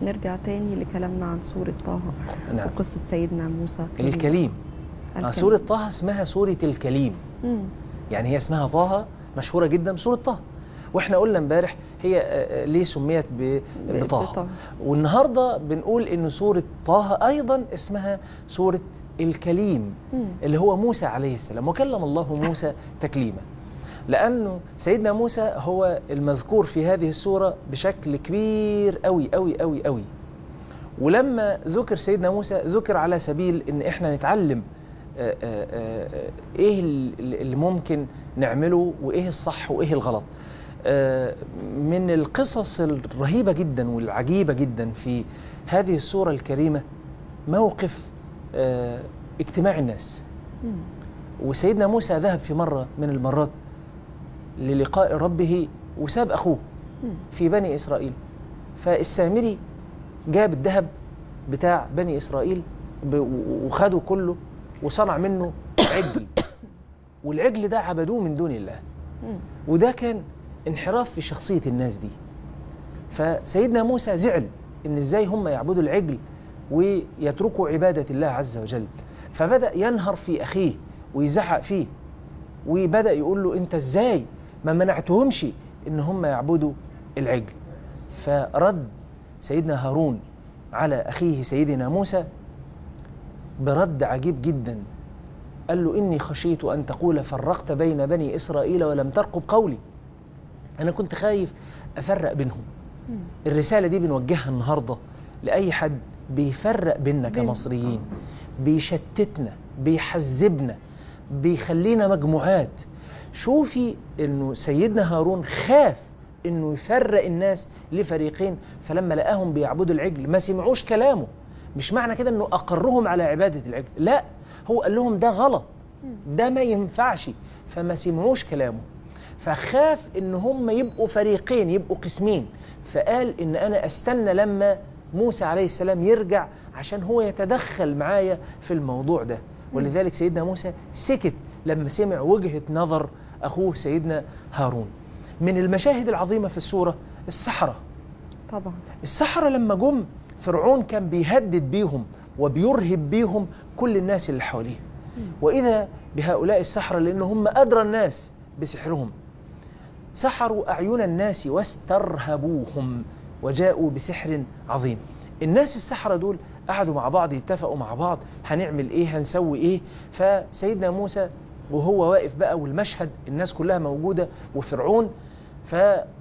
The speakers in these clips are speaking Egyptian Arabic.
نرجع تاني لكلامنا عن سورة طه نعم. وقصة سيدنا موسى الكليم آه، الكليم. سورة طه اسمها سورة الكليم مم. يعني هي اسمها طه مشهورة جدا بسورة طه واحنا قلنا امبارح هي آه، آه، ليه سميت ب- ب- بطه بطه. والنهارده بنقول ان سورة طه ايضا اسمها سورة الكليم مم. اللي هو موسى عليه السلام وكلم الله موسى تكليما لانه سيدنا موسى هو المذكور في هذه السورة بشكل كبير قوي قوي قوي قوي ولما ذكر سيدنا موسى ذكر على سبيل ان احنا نتعلم آه، آه، آه، ايه ال- اللي ممكن نعمله وايه الصح وايه الغلط آه، من القصص الرهيبة جدا والعجيبة جدا في هذه السورة الكريمة موقف آه، اجتماع الناس مم. وسيدنا موسى ذهب في مرة من المرات للقاء ربه وساب أخوه مم. في بني إسرائيل فالسامري جاب الذهب بتاع بني إسرائيل ب- وخده كله وصنع منه عجل والعجل ده عبدوه من دون الله مم. وده كان انحراف في شخصية الناس دي فسيدنا موسى زعل ان ازاي هم يعبدوا العجل ويتركوا عبادة الله عز وجل فبدأ ينهر في أخيه ويزعق فيه وبدأ يقول له انت ازاي ما منعتهمش ان هم يعبدوا العجل فرد سيدنا هارون على أخيه سيدنا موسى برد عجيب جدا قال له إني خشيت أن تقول فرقت بين بني إسرائيل ولم ترقب قولي أنا كنت خايف أفرق بينهم مم. الرسالة دي بنوجهها النهاردة لأي حد بيفرق بيننا بين- كمصريين بيشتتنا بيحزبنا بيخلينا مجموعات شوفي انه سيدنا هارون خاف انه يفرق الناس لفريقين فلما لقاهم بيعبدوا العجل ما سمعوش كلامه مش معنى كده انه اقرهم على عبادة العجل لا هو قال لهم ده غلط ده ما ينفعش فما سمعوش كلامه فخاف ان هم يبقوا فريقين يبقوا قسمين فقال ان انا استنى لما موسى عليه السلام يرجع عشان هو يتدخل معايا في الموضوع ده ولذلك سيدنا موسى سكت لما سمع وجهة نظر اخوه سيدنا هارون من المشاهد العظيمة في السورة السحرة طبعا السحرة لما جم فرعون كان بيهدد بيهم وبيرهب بيهم كل الناس اللي حواليه وإذا بهؤلاء السحرة لأن هم أدرى الناس بسحرهم سحروا أعين الناس واسترهبوهم وجاءوا بسحر عظيم الناس السحرة دول قعدوا مع بعض يتفقوا مع بعض هنعمل ايه هنسوي ايه فسيدنا موسى وهو واقف بقى والمشهد الناس كلها موجودة وفرعون ف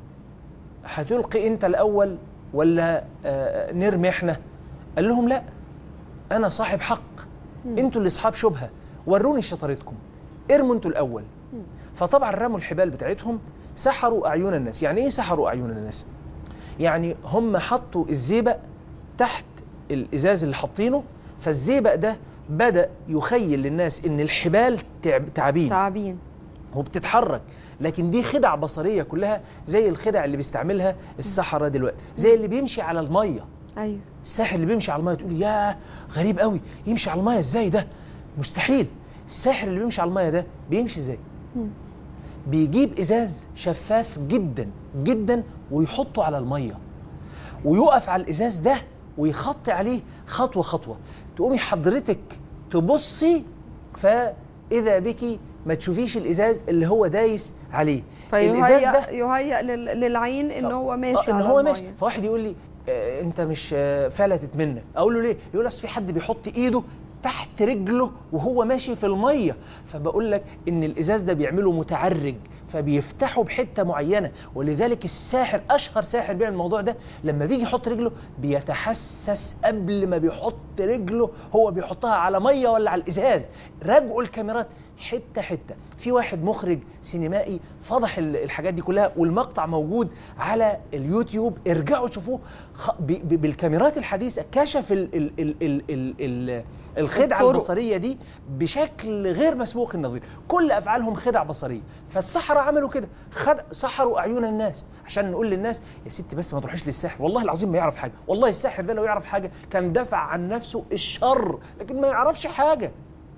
هتلقي انت الاول ولا آه، نرمي احنا قال لهم لا انا صاحب حق انتوا اللي اصحاب شبهه وروني شطارتكم ارموا انتوا الاول فطبعا رموا الحبال بتاعتهم سحروا اعين الناس يعني ايه سحروا اعين الناس يعني هم حطوا الزيبق تحت الازاز اللي حاطينه فالزيبق ده بدا يخيل للناس ان الحبال تعب- تعابين تعابين وبتتحرك لكن دي خدع بصريه كلها زي الخدع اللي بيستعملها السحره دلوقتي زي اللي بيمشي على الميه ايوه الساحر اللي بيمشي على الميه تقول ياه غريب قوي يمشي على الميه ازاي ده مستحيل الساحر اللي بيمشي على الميه ده بيمشي ازاي مم. بيجيب ازاز شفاف جدا جدا ويحطه على الميه ويقف على الازاز ده ويخطي عليه خطوه خطوه تقومي حضرتك تبصي فاذا بك ما تشوفيش الازاز اللي هو دايس عليه الازاز ده فيهيأ يهيأ لل- للعين ان ف- هو ماشي آه، ان على هو المية. ماشي فواحد يقول لي آه انت مش آه فلتت منك اقول له ليه يقول اصل في حد بيحط ايده تحت رجله وهو ماشي في الميه فبقول لك ان الازاز ده بيعمله متعرج فبيفتحه بحته معينه ولذلك الساحر اشهر ساحر بيعمل الموضوع ده لما بيجي يحط رجله بيتحسس قبل ما بيحط رجله هو بيحطها على ميه ولا على الازاز راجعوا الكاميرات حته حته في واحد مخرج سينمائي فضح ال- الحاجات دي كلها والمقطع موجود على اليوتيوب ارجعوا شوفوه خ- ب- ب- بالكاميرات الحديثه كشف ال ال ال ال ال ال الخدعه الطرق. البصريه دي بشكل غير مسبوق النظير كل افعالهم خدع بصريه فالسحره عملوا كده خد سحروا اعين الناس عشان نقول للناس يا ستي بس ما تروحيش للساحر والله العظيم ما يعرف حاجه والله الساحر ده لو يعرف حاجه كان دفع عن نفسه الشر لكن ما يعرفش حاجه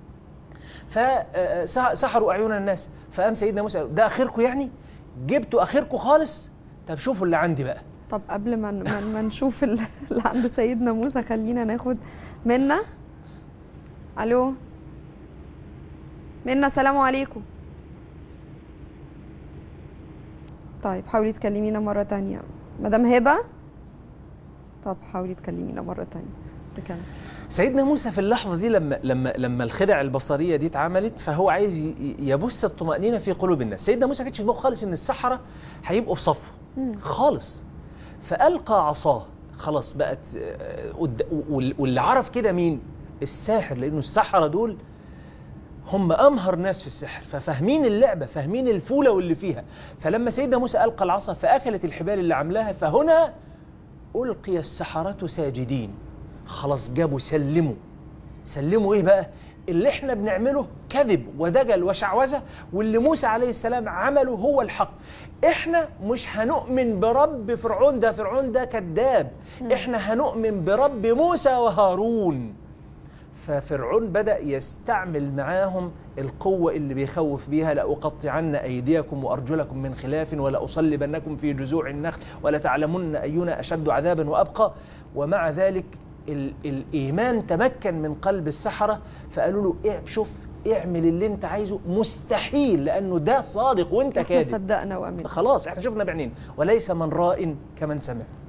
فسحروا اعين الناس فقام سيدنا موسى قال، ده اخركم يعني جبتوا اخركم خالص طب شوفوا اللي عندي بقى طب قبل ما ما, ما نشوف ال- اللي عند سيدنا موسى خلينا ناخد منا الو منا السلام عليكم طيب حاولي تكلمينا مرة تانية مدام هبة طب حاولي تكلمينا مرة تانية نكمل سيدنا موسى في اللحظة دي لما لما لما الخدع البصرية دي اتعملت فهو عايز ي- ي- يبث الطمأنينة في قلوب الناس، سيدنا موسى ما كانش في دماغه خالص إن السحرة هيبقوا في صفه خالص فألقى عصاه خلاص بقت آه، قد- وال- واللي عرف كده مين؟ الساحر لأنه السحرة دول هم أمهر ناس في السحر ففاهمين اللعبة فاهمين الفولة واللي فيها فلما سيدنا موسى ألقى العصا فأكلت الحبال اللي عملاها فهنا ألقي السحرة ساجدين خلاص جابوا سلموا سلموا إيه بقى اللي احنا بنعمله كذب ودجل وشعوذة واللي موسى عليه السلام عمله هو الحق احنا مش هنؤمن برب فرعون ده فرعون ده كذاب احنا هنؤمن برب موسى وهارون ففرعون بدأ يستعمل معاهم القوة اللي بيخوف بيها لأقطعن أيديكم وأرجلكم من خلاف ولأصلبنكم في جذوع النخل ولتعلمن أينا أشد عذابا وأبقى ومع ذلك ال الإيمان تمكن من قلب السحرة فقالوا له إيه شوف اعمل اللي انت عايزه مستحيل لأنه ده صادق وانت احنا كاذب صدقنا وامنا خلاص احنا شفنا بعينين وليس من راء كمن سمع